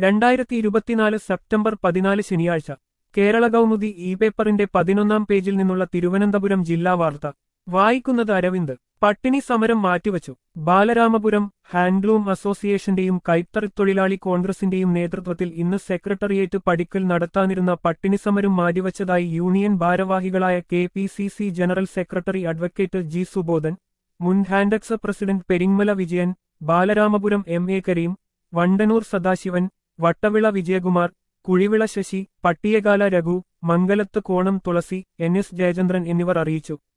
രണ്ടായിരത്തി ഇരുപത്തിനാല് സെപ്റ്റംബർ പതിനാല് ശനിയാഴ്ച കേരള കൗമുദി ഇ പേപ്പറിന്റെ പതിനൊന്നാം പേജിൽ നിന്നുള്ള തിരുവനന്തപുരം ജില്ലാ വാർത്ത വായിക്കുന്നത് അരവിന്ദ് പട്ടിണി സമരം മാറ്റിവച്ചു ബാലരാമപുരം ഹാൻഡ്ലൂം അസോസിയേഷന്റെയും കൈത്തറിത്തൊഴിലാളി കോൺഗ്രസിന്റെയും നേതൃത്വത്തിൽ ഇന്ന് സെക്രട്ടറിയേറ്റ് പടിക്കൽ നടത്താനിരുന്ന പട്ടിണി സമരം മാറ്റിവച്ചതായി യൂണിയൻ ഭാരവാഹികളായ K P C C general secretary advocate G Subodhan മുൻ Hantex president Peringamala Vijayan Balaramapuram M A Kareem Vandanoor Sadasivan Vattavila Vijayakumar Kuzhivila Sasi Pattiyakala Raghu Mangalathu Konam Thulasi N S Jayachandran എന്നിവർ അറിയിച്ചു